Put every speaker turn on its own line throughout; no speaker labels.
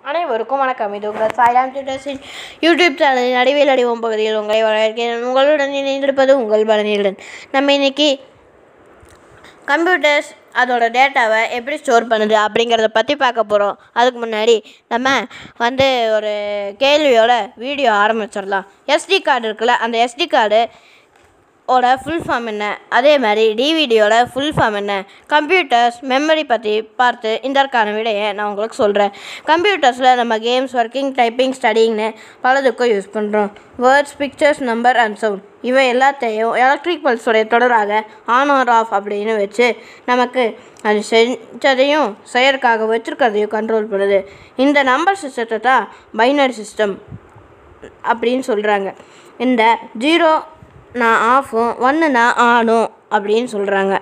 அனைவருக்கும் வணக்கம் இது உங்கள் சாய்ராம் டியூட்டர்ஸின் யூடியூப் சேனலின் அடிவேல் அடிவோம் பகுதியில் உங்களை வரவேற்கிறேன் உங்களுடன் இணைந்திருப்பது உங்கள் பலனியுடன் நம்ம இன்னைக்கு கம்ப்யூட்டர்ஸ் அதோட டேட்டாவை எப்படி ஸ்டோர் பண்ணுது அப்படிங்கிறத பற்றி பார்க்க போகிறோம் அதுக்கு முன்னாடி நம்ம வந்து ஒரு கேள்வியோட வீடியோ ஆரம்பிச்சிடலாம் எஸ்டி கார்டு இருக்குல்ல அந்த எஸ்டி கார்டு ஓட ஃபுல் ஃபார்ம் என்ன அதே மாதிரி டிவிடியோட ஃபுல் ஃபார்ம் என்ன கம்ப்யூட்டர்ஸ் மெமரி பற்றி பார்த்து இதற்கான விடையை நான் உங்களுக்கு சொல்கிறேன் கம்ப்யூட்டர்ஸில் நம்ம கேம்ஸ் ஒர்க்கிங் டைப்பிங் ஸ்டடிங்னு பலதுக்கும் யூஸ் பண்ணுறோம் words pictures number and sound இவை எல்லாத்தையும் எலக்ட்ரிக் பல்ஸோடைய தொடராக ஆன் ஆர் ஆஃப் அப்படின்னு வச்சு நமக்கு அது செஞ்சதையும் செயற்காக வச்சுருக்கிறதையும் கண்ட்ரோல் பண்ணுது இந்த நம்பர் சிஸ்டத்தை தான் பைனரி சிஸ்டம் அப்படின்னு சொல்கிறாங்க இந்த ஜீரோ நான் ஆஃபும் ஒன்று நான் ஆனும் அப்படின்னு சொல்கிறாங்க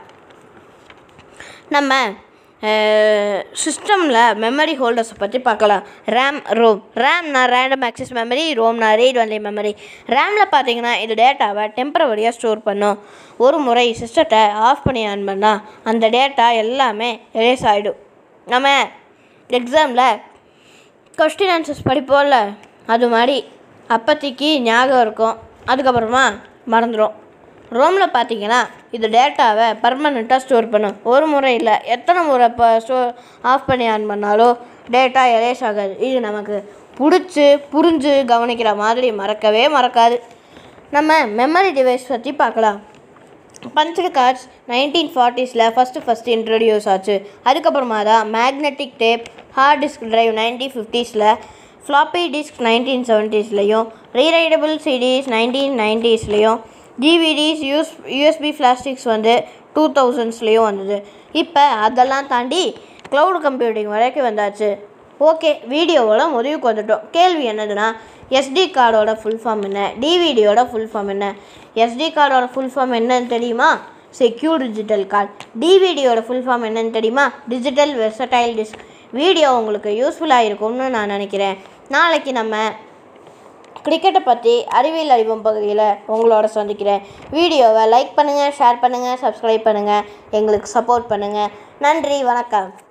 நம்ம சிஸ்டமில் மெமரி ஹோல்டர்ஸை பற்றி பார்க்கலாம் ரேம் ரோம் ரேம்னா ரேண்டம் ஆக்சஸ் மெமரி ரோம்னா ரீட் ஒன்லி மெமரி ரேமில் பார்த்தீங்கன்னா இது டேட்டாவை டெம்பரவரியாக ஸ்டோர் பண்ணும் ஒரு முறை சிஸ்டத்தை ஆஃப் பண்ணி ஆன் பண்ணால் அந்த டேட்டா எல்லாமே எரேஸ் ஆகிடும் நம்ம எக்ஸாமில் கொஸ்டின் ஆன்சர்ஸ் படிப்போம்ல அது மாதிரி அப்போதைக்கு ஞாபகம் இருக்கும் அதுக்கப்புறமா மறந்துடும் ரோமில் பார்த்தீங்கன்னா இது டேட்டாவை பர்மனெண்ட்டாக ஸ்டோர் பண்ணும் ஒரு முறை இல்லை எத்தனை முறை இப்போ ஸ்டோ ஆஃப் பண்ணி ஆன் பண்ணாலும் டேட்டா எரேஸ் ஆகாது இது நமக்கு பிடிச்சி புரிஞ்சு கவனிக்கிற மாதிரி மறக்கவே மறக்காது நம்ம மெமரி டிவைஸ் பற்றி பார்க்கலாம் பஞ்சல் கார்ட்ஸ் நைன்டீன் ஃபார்ட்டிஸில் ஃபஸ்ட்டு ஃபஸ்ட்டு இன்ட்ரடியூஸ் ஆச்சு அதுக்கப்புறமா தான் magnetic tape hard disk drive nineteen ஃபிஃப்டிஸில் ஃப்ளாப்பி டிஸ்க் நைன்டீன் செவன்ட்டீஸ்லேயும் ரீரைடபிள் சிடிஸ் நைன்டீன் நைன்ட்டீஸ்லேயும் டிவிடிஸ் யூஸ் யூஎஸ்பி பிளாஸ்டிக்ஸ் வந்து டூ தௌசண்ட்ஸ்லேயும் வந்தது இப்போ அதெல்லாம் தாண்டி க்ளவுட் கம்ப்யூட்டிங் வரைக்கும் வந்தாச்சு ஓகே வீடியோவோட முடிவுக்கு வந்துட்டோம் கேள்வி என்னதுன்னா எஸ்டி கார்டோட ஃபுல் ஃபார்ம் என்ன டிவிடியோட ஃபுல் ஃபார்ம் என்ன எஸ்டி கார்டோட ஃபுல் ஃபார்ம் என்னன்னு தெரியுமா செக்யூர் டிஜிட்டல் கார்டு டிவிடியோட ஃபுல் ஃபார்ம் என்னன்னு தெரியுமா டிஜிட்டல் வெர்சடைல் டிஸ்க் வீடியோ உங்களுக்கு யூஸ்ஃபுல்லாக இருக்கும்னு நான் நினைக்கிறேன் நாளைக்கு நம்ம கிரிக்கெட்டை பற்றி அறிவியல் அறிவோம் பகுதியில் உங்களோட சந்திக்கிறேன் வீடியோவை லைக் பண்ணுங்கள் ஷேர் பண்ணுங்கள் சப்ஸ்கிரைப் பண்ணுங்கள் எங்களுக்கு சப்போர்ட் பண்ணுங்கள் நன்றி வணக்கம்